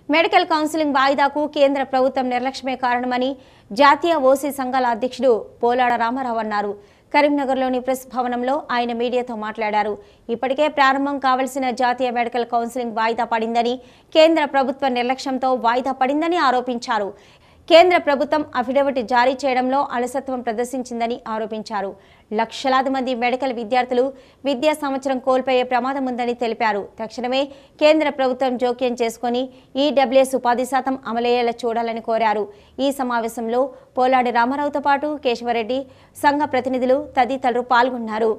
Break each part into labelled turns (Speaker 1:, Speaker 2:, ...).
Speaker 1: medical counselling వాయిదాకు కేంద్ర ప్రభుత్వం నిర్లక్ష్యమే కారణమని జాతీయ ఓసీ సంఘాల అధ్యక్షుడు పోలాడ రామారావు అన్నారు కరీంనగర్లోని ప్రెస్ భవనంలో ఆయన మీడియాతో మాట్లాడారు ఇప్పటికే ప్రారంభం కావలసిన జాతీయ మెడికల్ కౌన్సిలింగ్ వాయిదా పడిందని కేంద్ర ప్రభుత్వ నిర్లక్ష్యంతో వాయిదా పడిందని ఆరోపించారు కేంద్ర ప్రభుత్వం అఫిడవిట్ జారీ చేయడంలో అలసత్వం ప్రదర్శించిందని ఆరోపించారు లక్షలాది మంది మెడికల్ విద్యార్థులు విద్యా సంవత్సరం కోల్పోయే ప్రమాదం ఉందని తెలిపారు తక్షణమే కేంద్ర ప్రభుత్వం జోక్యం చేసుకుని ఈడబ్ల్యూఎస్ ఉపాధి శాతం అమలయ్యేలా చూడాలని కోరారు ఈ సమావేశంలో పోలాడి రామారావుతో పాటు కేశవరెడ్డి సంఘ ప్రతినిధులు తదితరులు పాల్గొన్నారు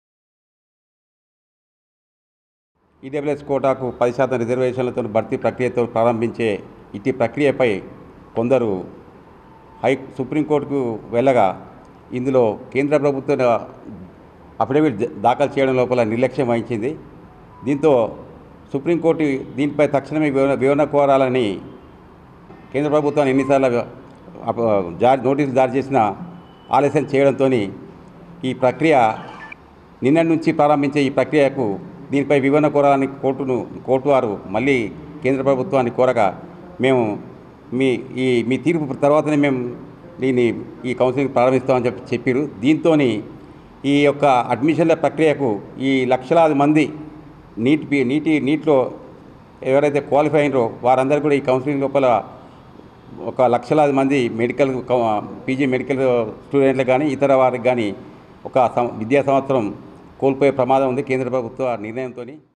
Speaker 2: ఈడబ్ల్యూఎస్ కోటాకు పది శాతం రిజర్వేషన్లతో భర్తీ ప్రక్రియతో ప్రారంభించే ఇట్టి ప్రక్రియపై కొందరు హై సుప్రీంకోర్టుకు వెళ్ళగా ఇందులో కేంద్ర ప్రభుత్వం అఫిడవిట్ జ- దాఖలు చేయడం లోపల నిర్లక్ష్యం వహించింది దీంతో సుప్రీంకోర్టు దీనిపై తక్షణమే వివరణ వివరణ కోరాలని కేంద్ర ప్రభుత్వాన్ని ఎన్నిసార్లు అప- జారీ నోటీసులు జారీ చేసినా ఆలస్యం చేయడంతో ఈ ప్రక్రియ నిన్న నుంచి ప్రారంభించే ఈ ప్రక్రియకు దీనిపై వివరణ కోరాలని కోర్టును కోర్టు వారు మళ్ళీ కేంద్ర ప్రభుత్వాన్ని కోరగా మేము మీ ఈ మీ తీర్పు తర్వాతనే మేము దీన్ని ఈ కౌన్సిలింగ్ ప్రారంభిస్తామని చెప్పి చెప్పారు దీంతో ఈ యొక్క అడ్మిషన్ల ప్రక్రియకు ఈ లక్షలాది మంది నీట్ పి- నీటి నీటిలో ఎవరైతే క్వాలిఫై అయినరో వారందరూ కూడా ఈ కౌన్సిలింగ్ లోపల ఒక లక్షలాది మంది మెడికల్ కౌ- పీజీ మెడికల్ స్టూడెంట్లు కానీ ఇతర వారికి కానీ ఒక సం- విద్యా సంవత్సరం కోల్పోయే ప్రమాదం ఉంది కేంద్ర ప్రభుత్వ నిర్ణయంతో